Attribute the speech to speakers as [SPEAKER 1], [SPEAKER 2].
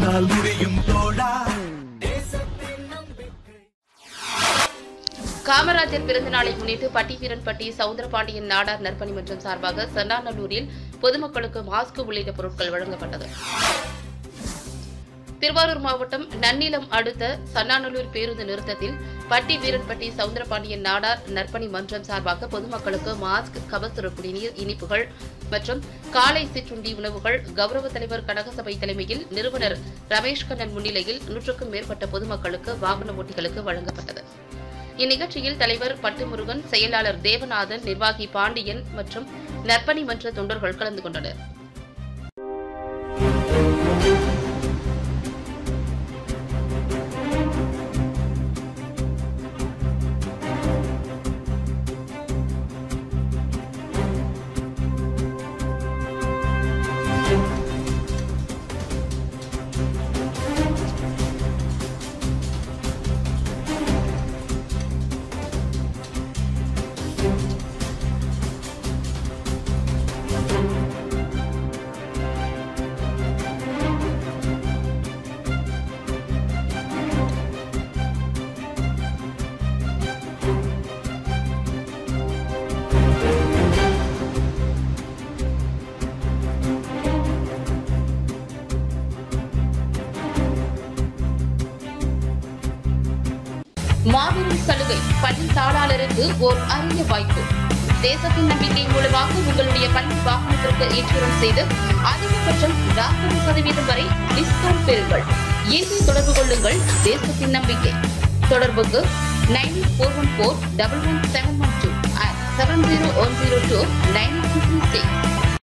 [SPEAKER 1] உன்னால் முடியும் தோழா
[SPEAKER 2] காமராஜர் பிறந்த நாளை முன்னிட்டு பட்டிவீரன்பட்டி சவுந்தரபாண்டியன் நாடார் நற்பணி மன்றம் சார்பாக சன்னாநல்லூரில் பொதுமக்களுக்கு மாஸ்க் உள்ளிட்ட பொருட்கள் வழங்கப்பட்டது திருவாரூர் மாவட்டம் நன்னிலம் அடுத்த சன்னாநல்லூர் பேருந்து நிறுத்தத்தில் பட்டி வீரன்பட்டி சவுந்தரபாண்டியன் நாடார் நற்பணி மன்றம் சார்பாக பொதுமக்களுக்கு மாஸ்க் கபசுர குடிநீர் இனிப்புகள் மற்றும் காலை சிற்றுண்டி உணவுகள் கௌரவ தலைவர் கனகசபை தலைமையில் நிறுவனர் ரமேஷ் கண்ணன் முன்னிலையில் நூற்றுக்கும் மேற்பட்ட பொதுமக்களுக்கு வாகன ஓட்டிகளுக்கு வழங்கப்பட்டது இந்நிகழ்ச்சியில் தலைவர் பட்டுமுருகன் செயலாளர் தேவநாதன் நிர்வாகி பாண்டியன் மற்றும் நற்பணி மன்ற தொண்டர்கள் கலந்து கொண்டனர் மாபெரும் சலுகை பள்ளி தாளாளருக்கு ஓர் அரிய வாய்ப்பு தேசத்தின் நம்பிக்கை மூலமாக உங்களுடைய பள்ளி வாகனத்திற்கு இன்சூரன்ஸ் செய்து அதிகபட்சம் நாற்பது சதவீதம் வரை டிஸ்கவுண்ட் பெறுங்கள் இன்றே தொடர்பு கொள்ளுங்கள் தேசத்தின் நம்பிக்கை தொடர்புக்கு nine four one four double one seven one two seven zero one zero two nine six